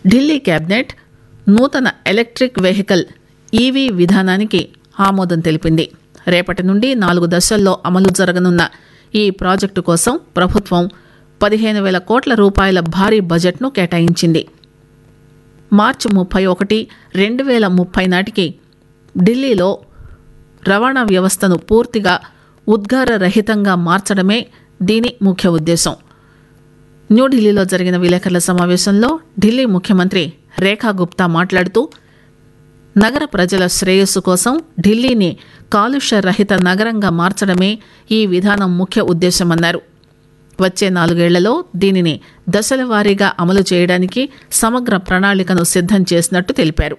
Delhi cabinet నూతన electric vehicle EV విధానానికి ఆమోదం తెలిపింది రేపటి నుండి నాలుగు దశల్లో అమలు జరగనున్న ఈ ప్రాజెక్టు కోసం ప్రభుత్వం పదిహేను వేల కోట్ల రూపాయల భారీ బడ్జెట్ను కేటాయించింది మార్చి ముప్పై ఒకటి రెండు వేల ముప్పై నాటికి ఢిల్లీలో రవాణా వ్యవస్థను పూర్తిగా ఉద్గార రహితంగా మార్చడమే దీని ముఖ్య ఉద్దేశం న్యూఢిల్లీలో జరిగిన విలేకరుల సమావేశంలో ఢిల్లీ ముఖ్యమంత్రి రేఖా గుప్తా మాట్లాడుతూ నగర ప్రజల శ్రేయస్సు కోసం ఢిల్లీని కాలుష్య రహిత నగరంగా మార్చడమే ఈ విధానం ముఖ్య ఉద్దేశమన్నారు వచ్చే నాలుగేళ్లలో దీనిని దశల వారీగా అమలు చేయడానికి సమగ్ర ప్రణాళికను సిద్ధం చేసినట్టు తెలిపారు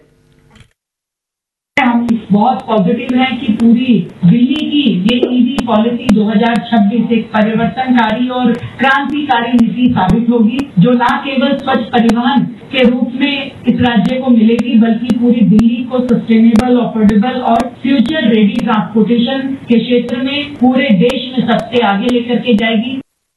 हम बहुत पॉजिटिव हैं कि पूरी दिल्ली की ये ईवी पॉलिसी 2026 एक परिवर्तनकारी और क्रांतिकारी नीति साबित होगी जो न केवल स्वच्छ परिवहन के रूप में इस राज्य को मिलेगी बल्कि पूरी दिल्ली को सस्टेनेबल अफोर्डेबल और फ्यूचर रेडी ट्रांसपोर्टेशन के क्षेत्र में पूरे देश में सबसे आगे लेकर के जाएगी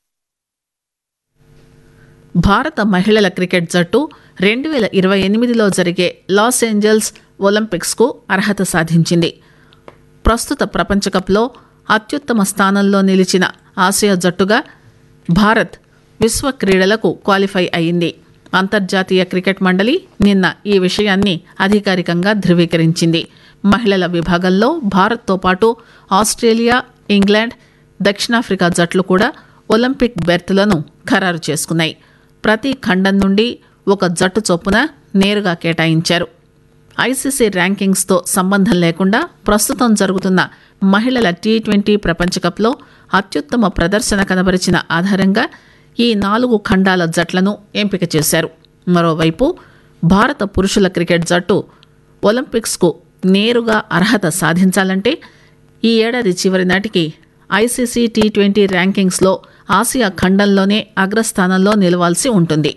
భారత మహిళల క్రికెట్ జట్టు రెండు వేల ఇరవై ఎనిమిదిలో జరిగే లాస్ ఏంజల్స్ ఒలింపిక్స్కు అర్హత సాధించింది ప్రస్తుత ప్రపంచ కప్లో అత్యుత్తమ స్థానంలో నిలిచిన ఆసియా జట్టుగా భారత్ విశ్వ క్రీడలకు క్వాలిఫై అయింది అంతర్జాతీయ క్రికెట్ మండలి నిన్న ఈ విషయాన్ని అధికారికంగా ధృవీకరించింది మహిళల విభాగంలో భారత్తో పాటు ఆస్ట్రేలియా ఇంగ్లాండ్ దక్షిణాఫ్రికా జట్లు కూడా ఒలింపిక్ బెర్త్లను ఖరారు చేసుకున్నాయి ప్రతి ఖండం నుండి ఒక జట్టు చొప్పున నేరుగా కేటాయించారు ఐసీసీ ర్యాంకింగ్స్తో సంబంధం లేకుండా ప్రస్తుతం జరుగుతున్న మహిళల టీ ట్వంటీ ప్రపంచ కప్లో అత్యుత్తమ ప్రదర్శన కనబరిచిన ఆధారంగా ఈ నాలుగు ఖండాల జట్లను ఎంపిక చేశారు మరోవైపు భారత పురుషుల క్రికెట్ జట్టు ఒలింపిక్స్కు నేరుగా అర్హత సాధించాలంటే ఈ ఏడాది చివరి నాటికి ఐసీసీ టీ ట్వంటీ ర్యాంకింగ్స్లో ఆసియా ఖండంలోనే అగ్రస్థానంలో నిలవాల్సి ఉంటుంది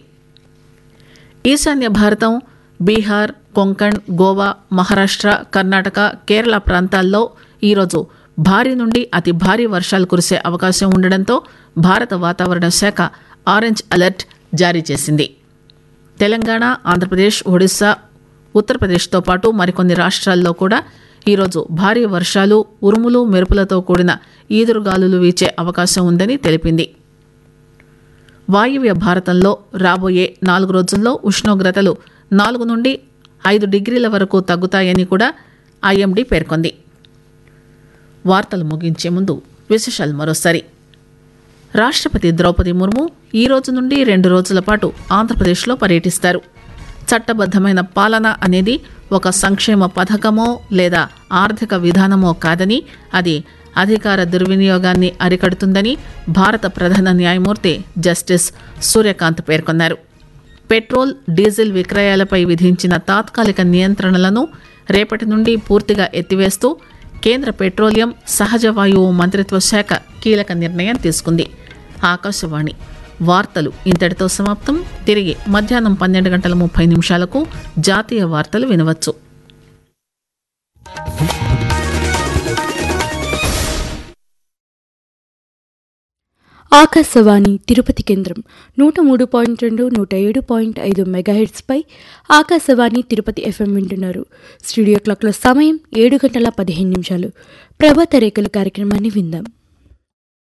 ఈశాన్య భారతం బీహార్ కొంకణ్ గోవా మహారాష్ట్ర కర్ణాటక కేరళ ప్రాంతాల్లో ఈరోజు భారీ నుండి అతి భారీ వర్షాలు కురిసే అవకాశం ఉండడంతో భారత వాతావరణ శాఖ ఆరెంజ్ అలర్ట్ జారీ చేసింది తెలంగాణ ఆంధ్రప్రదేశ్ ఒడిశా ఉత్తరప్రదేశ్తో పాటు మరికొన్ని రాష్ట్రాల్లో కూడా ఈరోజు భారీ వర్షాలు ఉరుములు మెరుపులతో కూడిన ఈదురుగాలులు వీచే అవకాశం ఉందని తెలిపింది వాయువ్య భారతంలో రాబోయే నాలుగు రోజుల్లో ఉష్ణోగ్రతలు నాలుగు నుండి ఐదు డిగ్రీల వరకు తగ్గుతాయని కూడా ఐఎండీ పేర్కొంది వార్తలు ముగించే ముందు విశేషాలు మరోసారి రాష్ట్రపతి ద్రౌపది ముర్ము ఈ రోజు నుండి రెండు రోజుల పాటు ఆంధ్రప్రదేశ్లో పర్యటిస్తారు చట్టబద్దమైన పాలన అనేది ఒక సంక్షేమ పథకమో లేదా ఆర్థిక విధానమో కాదని అది అధికార దుర్వినియోగాన్ని అరికడుతుందని భారత ప్రధాన న్యాయమూర్తి జస్టిస్ సూర్యకాంత్ పేర్కొన్నారు పెట్రోల్ డీజిల్ విక్రయాలపై విధించిన తాత్కాలిక నియంత్రణలను రేపటి నుండి పూర్తిగా ఎత్తివేస్తూ కేంద్ర పెట్రోలియం సహజ వాయువు మంత్రిత్వ శాఖ కీలక నిర్ణయం తీసుకుంది ఆకాశవాణి వార్తలు ఇంతటితో సమాప్తం తిరిగి మధ్యాహ్నం పన్నెండు గంటల ముప్పై నిమిషాలకు జాతీయ వార్తలు వినవచ్చు ఆకాశవాణి తిరుపతి కేంద్రం నూట మూడు పాయింట్ రెండు నూట ఏడు పాయింట్ ఐదు మెగాహెడ్స్పై ఆకాశవాణి తిరుపతి ఎఫ్ఎం వింటున్నారు స్టూడియో క్లాక్ల సమయం ఏడు గంటల పదిహేను నిమిషాలు ప్రభాత రేఖలు కార్యక్రమాన్ని విందాం